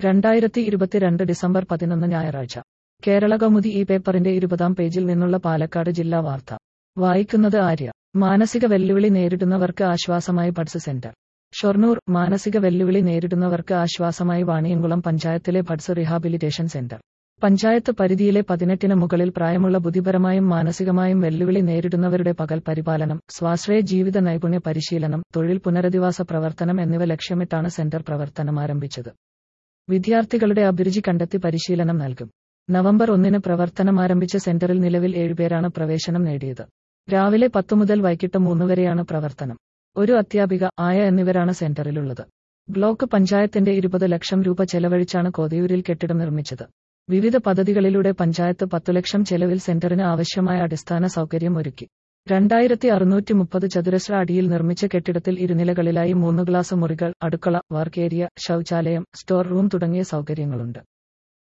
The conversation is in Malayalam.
രണ്ടായിരത്തി ഇരുപത്തിരണ്ട് ഡിസംബർ പതിനൊന്ന് ഞായറാഴ്ച കേരള കൗമുദി ഈ പേപ്പറിന്റെ ഇരുപതാം പേജിൽ നിന്നുള്ള പാലക്കാട് ജില്ലാ വാർത്ത വായിക്കുന്നത് ആര്യ മാനസിക വെല്ലുവിളി നേരിടുന്നവർക്ക് ആശ്വാസമായി ബഡ്സ് സെന്റർ ഷൊർണൂർ മാനസിക വെല്ലുവിളി നേരിടുന്നവർക്ക് ആശ്വാസമായി വാണിയംകുളം പഞ്ചായത്തിലെ ബഡ്സ് റീഹാബിലിറ്റേഷൻ സെന്റർ പഞ്ചായത്ത് പരിധിയിലെ പതിനെട്ടിന് മുകളിൽ പ്രായമുള്ള ബുദ്ധിപരമായും മാനസികമായും വെല്ലുവിളി നേരിടുന്നവരുടെ പകൽ പരിപാലനം സ്വാശ്രയ ജീവിത നൈപുണ്യ പരിശീലനം തൊഴിൽ പുനരധിവാസ പ്രവർത്തനം എന്നിവ ലക്ഷ്യമിട്ടാണ് സെന്റർ പ്രവർത്തനം ആരംഭിച്ചത് വിദ്യാർത്ഥികളുടെ അഭിരുചി കണ്ടെത്തി പരിശീലനം നൽകും നവംബർ ഒന്നിന് പ്രവർത്തനം ആരംഭിച്ച സെന്ററിൽ നിലവിൽ ഏഴുപേരാണ് പ്രവേശനം നേടിയത് രാവിലെ പത്തു മുതൽ വൈകിട്ട് മൂന്ന് വരെയാണ് പ്രവർത്തനം ഒരു അധ്യാപിക ആയ എന്നിവരാണ് സെന്ററിലുള്ളത് ബ്ലോക്ക് പഞ്ചായത്തിന്റെ ഇരുപത് ലക്ഷം രൂപ ചെലവഴിച്ചാണ് കോതിയൂരിൽ കെട്ടിടം നിർമ്മിച്ചത് വിവിധ പദ്ധതികളിലൂടെ പഞ്ചായത്ത് പത്തു ലക്ഷം ചെലവിൽ സെന്ററിന് ആവശ്യമായ അടിസ്ഥാന സൗകര്യം ഒരുക്കി രണ്ടായിരത്തി അറുന്നൂറ്റി മുപ്പത് ചതുരശ്ര അടിയിൽ നിർമ്മിച്ച കെട്ടിടത്തിൽ ഇരുനിലകളിലായി മൂന്ന് ഗ്ലാസ് മുറികൾ അടുക്കള വർക്ക് ഏരിയ ശൌചാലയം സ്റ്റോർ റൂം തുടങ്ങിയ സൗകര്യങ്ങളുണ്ട്